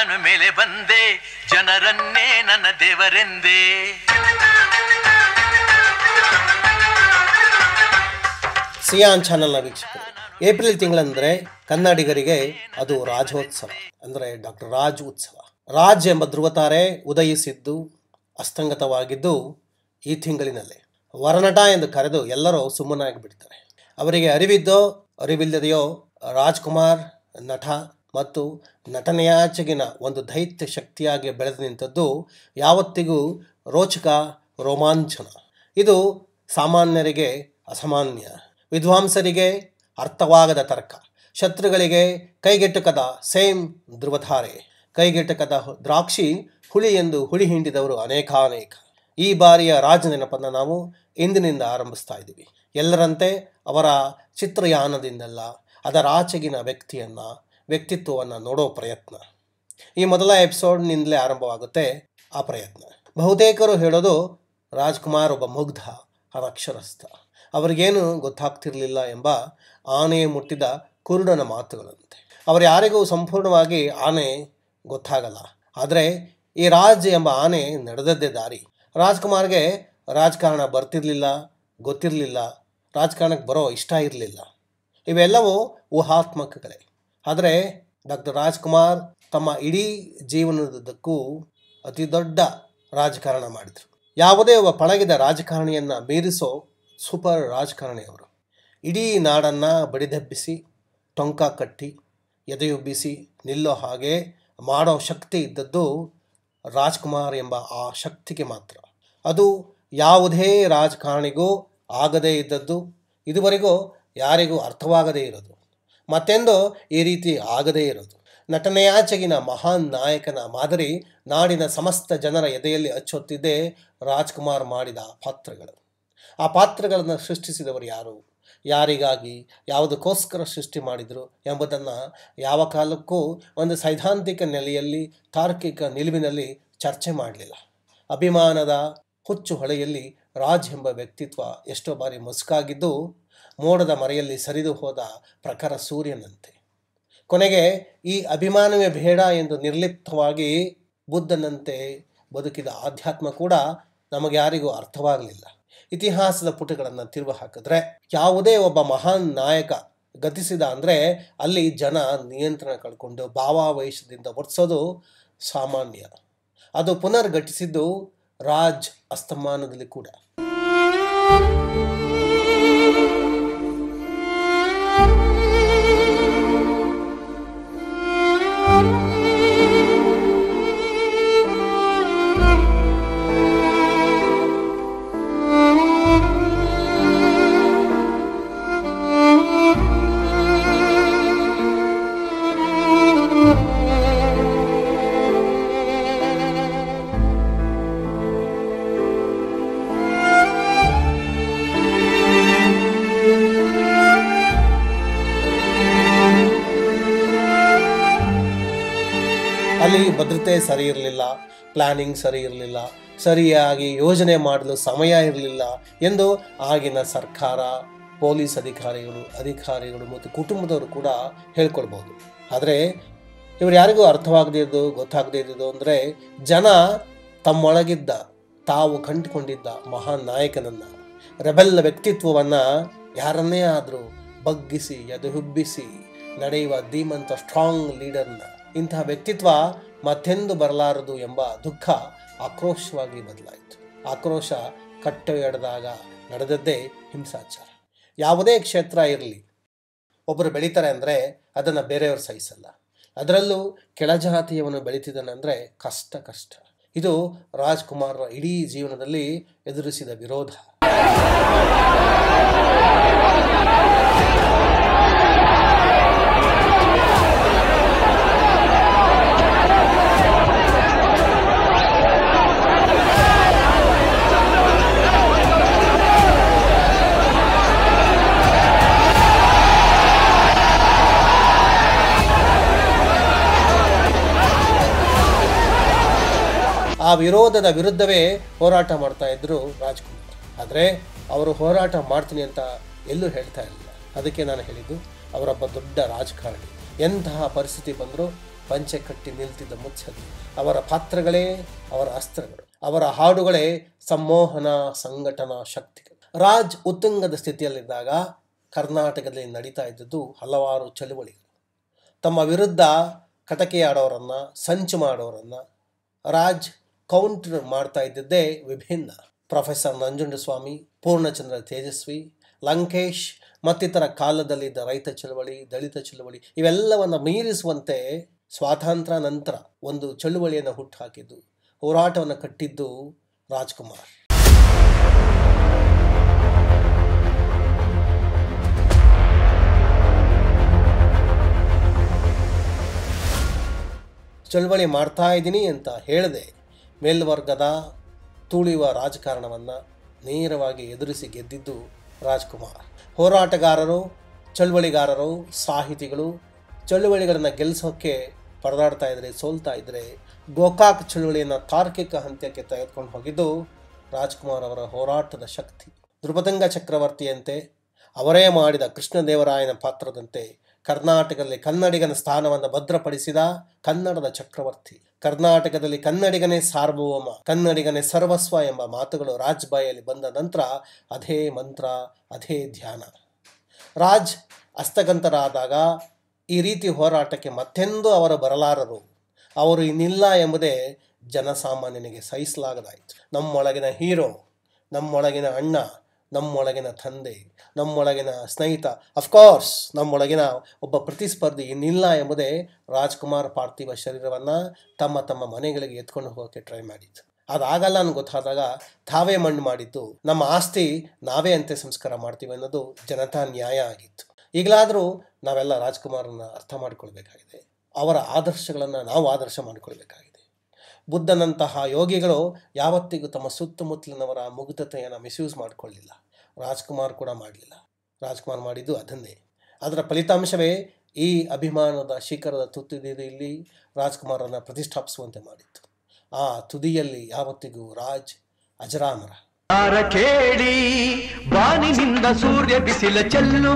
ನಾನು ಮೇಲೆ ಬಂದೆ ಜನರನ್ನೇ ನನ್ನ ದೇವರೆಂದೇ ಸಿಯಾನ್ ಚಾನೆಲ್ನ ವೀಕ್ಷಕರು ಏಪ್ರಿಲ್ ತಿಂಗಳಂದ್ರೆ ಕನ್ನಡಿಗರಿಗೆ ಅದು ರಾಜೋತ್ಸವ ಅಂದರೆ ಡಾಕ್ಟರ್ ರಾಜ್ ಉತ್ಸವ ರಾಜ್ ಎಂಬ ಧ್ರುವತಾರೆ ಉದಯಿಸಿದ್ದು ಅಸ್ತಂಗತವಾಗಿದ್ದು ಈ ತಿಂಗಳಿನಲ್ಲೇ ವರನಟ ಎಂದು ಕರೆದು ಎಲ್ಲರೂ ಸುಮ್ಮನಾಗಿ ಬಿಡ್ತಾರೆ ಅವರಿಗೆ ಅರಿವಿದ್ದೋ ಅರಿವಿಲ್ಲದೆಯೋ ರಾಜ್ಕುಮಾರ್ ನಟ ಮತ್ತು ನಟನೆಯಾಚೆಗಿನ ಒಂದು ದೈತ್ಯ ಶಕ್ತಿಯಾಗಿ ಬೆಳೆದು ನಿಂತದ್ದು ಯಾವತ್ತಿಗೂ ರೋಚಕ ರೋಮಾಂಚನ ಇದು ಸಾಮಾನ್ಯರಿಗೆ ಅಸಾಮಾನ್ಯ ವಿದ್ವಾಂಸರಿಗೆ ಅರ್ಥವಾಗದ ತರ್ಕ ಶತ್ರುಗಳಿಗೆ ಕೈಗೆಟುಕದ ಸೇಮ್ ಧ್ರುವಧಾರೆ ಕೈಗೆಟುಕದ ದ್ರಾಕ್ಷಿ ಹುಳಿ ಎಂದು ಹುಳಿ ಹಿಂಡಿದವರು ಅನೇಕಾನೇಕ ಈ ಬಾರಿಯ ರಾಜ ನೆನಪನ್ನು ನಾವು ಇಂದಿನಿಂದ ಆರಂಭಿಸ್ತಾ ಇದ್ದೀವಿ ಎಲ್ಲರಂತೆ ಅವರ ಚಿತ್ರಯಾನದಿಂದಲ್ಲ ಅದರ ಆಚೆಗಿನ ವ್ಯಕ್ತಿಯನ್ನು ವ್ಯಕ್ತಿತ್ವವನ್ನು ನೋಡೋ ಪ್ರಯತ್ನ ಈ ಮೊದಲ ಎಪಿಸೋಡ್ನಿಂದಲೇ ಆರಂಭವಾಗುತ್ತೆ ಆ ಪ್ರಯತ್ನ ಬಹುತೇಕರು ಹೇಳೋದು ರಾಜ್ಕುಮಾರ್ ಒಬ್ಬ ಮುಗ್ಧ ಅನಕ್ಷರಸ್ಥ ಅವರಿಗೇನು ಗೊತ್ತಾಗ್ತಿರಲಿಲ್ಲ ಎಂಬ ಆನೆ ಮುಟ್ಟಿದ ಕುರುಡನ ಮಾತುಗಳಂತೆ ಅವರು ಯಾರಿಗೂ ಸಂಪೂರ್ಣವಾಗಿ ಆನೆ ಗೊತ್ತಾಗಲ್ಲ ಆದರೆ ಈ ರಾಜ್ ಎಂಬ ಆನೆ ನಡೆದದ್ದೇ ದಾರಿ ರಾಜ್ಕುಮಾರ್ಗೆ ರಾಜಕಾರಣ ಬರ್ತಿರ್ಲಿಲ್ಲ ಗೊತ್ತಿರಲಿಲ್ಲ ರಾಜಕಾರಣಕ್ಕೆ ಬರೋ ಇಷ್ಟ ಇರಲಿಲ್ಲ ಇವೆಲ್ಲವೂ ಊಹಾತ್ಮಕಗಳೇ ಆದರೆ ಡಾಕ್ಟರ್ ರಾಜ್ಕುಮಾರ್ ತಮ್ಮ ಇಡೀ ಜೀವನದುದ್ದಕ್ಕೂ ಅತಿ ದೊಡ್ಡ ರಾಜಕಾರಣ ಮಾಡಿದರು ಯಾವುದೇ ಒಬ್ಬ ಪಳಗಿದ ರಾಜಕಾರಣಿಯನ್ನು ಮೀರಿಸೋ ಸೂಪರ್ ರಾಜಕಾರಣಿ ಅವರು ಇಡೀ ನಾಡನ್ನು ಬಡಿದೆಬ್ಬಿಸಿ ಟೊಂಕ ಕಟ್ಟಿ ಎದೆಯುಬ್ಬಿಸಿ ನಿಲ್ಲೋ ಹಾಗೆ ಮಾಡೋ ಶಕ್ತಿ ಇದ್ದದ್ದು ರಾಜ್ಕುಮಾರ್ ಎಂಬ ಆ ಶಕ್ತಿಗೆ ಮಾತ್ರ ಅದು ಯಾವುದೇ ರಾಜಕಾರಣಿಗೂ ಆಗದೇ ಇದ್ದದ್ದು ಇದುವರೆಗೂ ಯಾರಿಗೂ ಅರ್ಥವಾಗದೇ ಇರೋದು ಮತ್ತೆಂದು ಈ ರೀತಿ ಆಗದೇ ಇರೋದು ನಟನೆಯಾಚೆಗಿನ ಮಹಾನ್ ನಾಯಕನ ಮಾದರಿ ನಾಡಿನ ಸಮಸ್ತ ಜನರ ಎದೆಯಲ್ಲಿ ಅಚ್ಚೊತ್ತಿದ್ದೇ ರಾಜ್ಕುಮಾರ್ ಮಾಡಿದ ಪಾತ್ರಗಳು ಆ ಪಾತ್ರಗಳನ್ನು ಸೃಷ್ಟಿಸಿದವರು ಯಾರು ಯಾರಿಗಾಗಿ ಯಾವುದಕ್ಕೋಸ್ಕರ ಸೃಷ್ಟಿ ಮಾಡಿದರು ಎಂಬುದನ್ನು ಯಾವ ಕಾಲಕ್ಕೂ ಒಂದು ಸೈದ್ಧಾಂತಿಕ ನೆಲೆಯಲ್ಲಿ ತಾರ್ಕಿಕ ನಿಲುವಿನಲ್ಲಿ ಚರ್ಚೆ ಮಾಡಲಿಲ್ಲ ಅಭಿಮಾನದ ಹುಚ್ಚು ಹೊಳೆಯಲ್ಲಿ ರಾಜ್ ಎಂಬ ವ್ಯಕ್ತಿತ್ವ ಎಷ್ಟೋ ಬಾರಿ ಮುಸುಕಾಗಿದ್ದು ಮೋಡದ ಮರೆಯಲ್ಲಿ ಸರಿದು ಹೋದ ಪ್ರಖರ ಸೂರ್ಯನಂತೆ ಕೊನೆಗೆ ಈ ಅಭಿಮಾನವೇ ಬೇಡ ಎಂದು ನಿರ್ಲಿಪ್ತವಾಗಿ ಬುದ್ಧನಂತೆ ಬದುಕಿದ ಆಧ್ಯಾತ್ಮ ಕೂಡ ನಮಗೆ ಯಾರಿಗೂ ಅರ್ಥವಾಗಲಿಲ್ಲ ಇತಿಹಾಸದ ಪುಟಗಳನ್ನು ತಿರುವು ಹಾಕಿದ್ರೆ ಯಾವುದೇ ಒಬ್ಬ ಮಹಾನ್ ನಾಯಕ ಗತಿಸಿದ ಅಂದರೆ ಅಲ್ಲಿ ಜನ ನಿಯಂತ್ರಣ ಕಳ್ಕೊಂಡು ಭಾವಾವೇಶದಿಂದ ವರ್ತಿಸೋದು ಸಾಮಾನ್ಯ ಅದು ಪುನರ್ಘಟಿಸಿದ್ದು ರಾಜ್ ಅಸ್ತಮಾನದಲ್ಲಿ ಕೂಡ ಅಲ್ಲಿ ಭದ್ರತೆ ಸರಿ ಇರಲಿಲ್ಲ ಪ್ಲಾನಿಂಗ್ ಸರಿ ಇರಲಿಲ್ಲ ಸರಿಯಾಗಿ ಯೋಜನೆ ಮಾಡಲು ಸಮಯ ಇರಲಿಲ್ಲ ಎಂದು ಆಗಿನ ಸರ್ಕಾರ ಪೊಲೀಸ್ ಅಧಿಕಾರಿಗಳು ಅಧಿಕಾರಿಗಳು ಮತ್ತು ಕುಟುಂಬದವರು ಕೂಡ ಹೇಳ್ಕೊಳ್ಬೋದು ಆದರೆ ಇವರು ಯಾರಿಗೂ ಅರ್ಥವಾಗದೇ ಇದ್ದು ಗೊತ್ತಾಗದೇ ಇದ್ದು ಅಂದರೆ ಜನ ತಮ್ಮೊಳಗಿದ್ದ ತಾವು ಕಂಡುಕೊಂಡಿದ್ದ ಮಹಾನ್ ನಾಯಕನನ್ನು ರೆಬೆಲ್ ವ್ಯಕ್ತಿತ್ವವನ್ನು ಯಾರನ್ನೇ ಆದರೂ ಬಗ್ಗಿಸಿ ಎದೆಹುಬ್ಬಿಸಿ ನಡೆಯುವ ಧೀಮಂತ ಸ್ಟ್ರಾಂಗ್ ಲೀಡರ್ನ ಇಂತಹ ವ್ಯಕ್ತಿತ್ವ ಮತ್ತೆಂದು ಬರಲಾರದು ಎಂಬ ದುಃಖ ಆಕ್ರೋಶವಾಗಿ ಬದಲಾಯಿತು ಆಕ್ರೋಶ ಕಟ್ಟೆಯಡೆದಾಗ ನಡೆದದ್ದೇ ಹಿಂಸಾಚಾರ ಯಾವುದೇ ಕ್ಷೇತ್ರ ಇರಲಿ ಒಬ್ಬರು ಬೆಳೀತಾರೆ ಅಂದರೆ ಅದನ್ನು ಬೇರೆಯವರು ಸಹಿಸಲ್ಲ ಅದರಲ್ಲೂ ಕೆಳಜಾತಿಯವನು ಬೆಳೀತಿದ್ದಾನೆಂದರೆ ಕಷ್ಟ ಕಷ್ಟ ಇದು ರಾಜ್ಕುಮಾರ್ರ ಇಡೀ ಜೀವನದಲ್ಲಿ ಎದುರಿಸಿದ ವಿರೋಧ ಆ ವಿರೋಧದ ವಿರುದ್ಧವೇ ಹೋರಾಟ ಮಾಡ್ತಾ ಇದ್ರು ರಾಜ್ಕುಮಾರ್ ಆದರೆ ಅವರು ಹೋರಾಟ ಮಾಡ್ತೀನಿ ಅಂತ ಎಲ್ಲೂ ಹೇಳ್ತಾ ಇರಲಿಲ್ಲ ಅದಕ್ಕೆ ನಾನು ಹೇಳಿದ್ದು ಅವರೊಬ್ಬ ದೊಡ್ಡ ರಾಜಕಾರಣಿ ಎಂತಹ ಪರಿಸ್ಥಿತಿ ಬಂದರೂ ಪಂಚೆ ಕಟ್ಟಿ ನಿಲ್ತಿದ್ದ ಮುತ್ಸದ್ದಿ ಅವರ ಪಾತ್ರಗಳೇ ಅವರ ಅಸ್ತ್ರಗಳು ಅವರ ಹಾಡುಗಳೇ ಸಂಮೋಹನ ಸಂಘಟನಾ ಶಕ್ತಿಗಳು ರಾಜ್ ಉತ್ತುಂಗದ ಸ್ಥಿತಿಯಲ್ಲಿದ್ದಾಗ ಕರ್ನಾಟಕದಲ್ಲಿ ನಡೀತಾ ಇದ್ದದ್ದು ಹಲವಾರು ಚಳುವಳಿಗಳು ತಮ್ಮ ವಿರುದ್ಧ ಕಟಕಿ ಆಡೋರನ್ನು ಸಂಚು ಮಾಡೋರನ್ನು ರಾಜ್ ಕೌಂಟರ್ ಮಾಡ್ತಾ ಇದ್ದಿದ್ದೇ ವಿಭಿನ್ನ ಪ್ರೊಫೆಸರ್ ನಂಜುಂಡಸ್ವಾಮಿ ಪೂರ್ಣಚಂದ್ರ ತೇಜಸ್ವಿ ಲಂಕೇಶ್ ಮತ್ತಿತರ ಕಾಲದಲ್ಲಿದ್ದ ರೈತ ಚಳವಳಿ ದಲಿತ ಚಳವಳಿ ಇವೆಲ್ಲವನ್ನು ಮೀರಿಸುವಂತೆ ಸ್ವಾತಂತ್ರ್ಯ ನಂತರ ಒಂದು ಚಳುವಳಿಯನ್ನು ಹುಟ್ಟುಹಾಕಿದ್ದು ಹೋರಾಟವನ್ನು ಕಟ್ಟಿದ್ದು ರಾಜ್ಕುಮಾರ್ ಚಳುವಳಿ ಮಾಡ್ತಾ ಇದ್ದೀನಿ ಅಂತ ಹೇಳಿದೆ ಮೇಲ್ವರ್ಗದ ತುಳಿಯುವ ರಾಜಕಾರಣವನ್ನು ನೇರವಾಗಿ ಎದುರಿಸಿ ಗೆದ್ದಿದ್ದು ರಾಜ್ಕುಮಾರ್ ಹೋರಾಟಗಾರರು ಚಳುವಳಿಗಾರರು ಸಾಹಿತಿಗಳು ಚಳುವಳಿಗಳನ್ನು ಗೆಲ್ಲಿಸೋಕ್ಕೆ ಪರದಾಡ್ತಾ ಇದ್ರೆ ಸೋಲ್ತಾ ಇದ್ದರೆ ಗೋಕಾಕ್ ಚಳುವಳಿಯನ್ನು ತಾರ್ಕಿಕ ಹಂತಕ್ಕೆ ತೆಗೆದುಕೊಂಡು ಹೋಗಿದ್ದು ರಾಜ್ಕುಮಾರ್ ಅವರ ಹೋರಾಟದ ಶಕ್ತಿ ನೃಪತಂಗ ಚಕ್ರವರ್ತಿಯಂತೆ ಅವರೇ ಮಾಡಿದ ಕೃಷ್ಣದೇವರಾಯನ ಪಾತ್ರದಂತೆ ಕರ್ನಾಟಕದಲ್ಲಿ ಕನ್ನಡಿಗನ ಸ್ಥಾನವನ್ನು ಭದ್ರಪಡಿಸಿದ ಕನ್ನಡದ ಚಕ್ರವರ್ತಿ ಕರ್ನಾಟಕದಲ್ಲಿ ಕನ್ನಡಿಗನೇ ಸಾರ್ವಭೌಮ ಕನ್ನಡಿಗನೇ ಸರ್ವಸ್ವ ಎಂಬ ಮಾತುಗಳು ರಾಜ್ ಬಾಯಲ್ಲಿ ಬಂದ ನಂತರ ಅದೇ ಮಂತ್ರ ಅದೇ ಧ್ಯಾನ ರಾಜ್ ಹಸ್ತಗಂತರಾದಾಗ ಈ ರೀತಿ ಹೋರಾಟಕ್ಕೆ ಮತ್ತೆಂದೂ ಅವರು ಬರಲಾರರು ಅವರು ಇನ್ನಿಲ್ಲ ಎಂಬುದೇ ಜನಸಾಮಾನ್ಯನಿಗೆ ಸಹಿಸಲಾಗದಾಯಿತು ನಮ್ಮೊಳಗಿನ ಹೀರೋ ನಮ್ಮೊಳಗಿನ ಅಣ್ಣ ನಮ್ಮೊಳಗಿನ ತಂದೆ ನಮ್ಮೊಳಗಿನ ಸ್ನೇಹಿತ ಅಫ್ಕೋರ್ಸ್ ನಮ್ಮೊಳಗಿನ ಒಬ್ಬ ಪ್ರತಿಸ್ಪರ್ಧಿ ಇನ್ನಿಲ್ಲ ಎಂಬುದೇ ರಾಜ್ಕುಮಾರ್ ಪಾರ್ಥಿವ ಶರೀರವನ್ನು ತಮ್ಮ ತಮ್ಮ ಮನೆಗಳಿಗೆ ಎತ್ಕೊಂಡು ಹೋಗೋಕ್ಕೆ ಟ್ರೈ ಮಾಡಿತ್ತು ಅದಾಗಲ್ಲ ಅಂತ ಗೊತ್ತಾದಾಗ ತಾವೇ ಮಣ್ಣು ಮಾಡಿದ್ದು ನಮ್ಮ ಆಸ್ತಿ ನಾವೇ ಅಂತ್ಯ ಸಂಸ್ಕಾರ ಮಾಡ್ತೀವಿ ಅನ್ನೋದು ಜನತಾ ನ್ಯಾಯ ಆಗಿತ್ತು ಈಗಲಾದರೂ ನಾವೆಲ್ಲ ರಾಜ್ಕುಮಾರನ್ನ ಅರ್ಥ ಮಾಡಿಕೊಳ್ಬೇಕಾಗಿದೆ ಅವರ ಆದರ್ಶಗಳನ್ನು ನಾವು ಆದರ್ಶ ಮಾಡಿಕೊಳ್ಬೇಕಾಗಿದೆ ಬುದ್ಧನಂತಹ ಯೋಗಿಗಳು ಯಾವತ್ತಿಗೂ ತಮ್ಮ ಸುತ್ತಮುತ್ತಲಿನವರ ಮುಗ್ಧತೆಯನ್ನು ಮಿಸ್ಯೂಸ್ ಮಾಡಿಕೊಳ್ಳಿಲ್ಲ ರಾಜ್ಕುಮಾರ್ ಕೂಡ ಮಾಡಲಿಲ್ಲ ರಾಜ್ಕುಮಾರ್ ಮಾಡಿದ್ದು ಅದನ್ನೇ ಅದರ ಫಲಿತಾಂಶವೇ ಈ ಅಭಿಮಾನದ ಶಿಖರದ ತುದಿಯಲ್ಲಿ ರಾಜ್ಕುಮಾರನ್ನು ಪ್ರತಿಷ್ಠಾಪಿಸುವಂತೆ ಮಾಡಿತ್ತು ಆ ತುದಿಯಲ್ಲಿ ಯಾವತ್ತಿಗೂ ರಾಜ್ ಅಜರಾಮರ ಯಾರ ಕೇಳಿ ಬಾನಿನಿಂದ ಸೂರ್ಯ ಬಿಸಿಲ ಚೆಲ್ಲುವ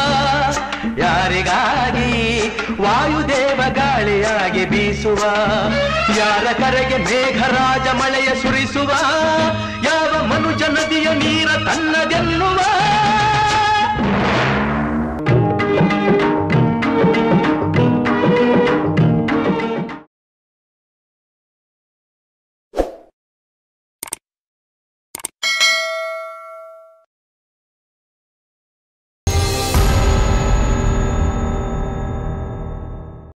ಯಾರಿಗಾಗಿ ವಾಯುದೇವ ಗಾಳಿಯಾಗಿ ಬೀಸುವ ಯಾರ ಕರೆಗೆ ಮೇಘರಾಜ ಮಳೆಯ ಸುರಿಸುವ ಯಾವ ಮನುಜ ನದಿಯ ನೀರ ತನ್ನಗೆನ್ನುವ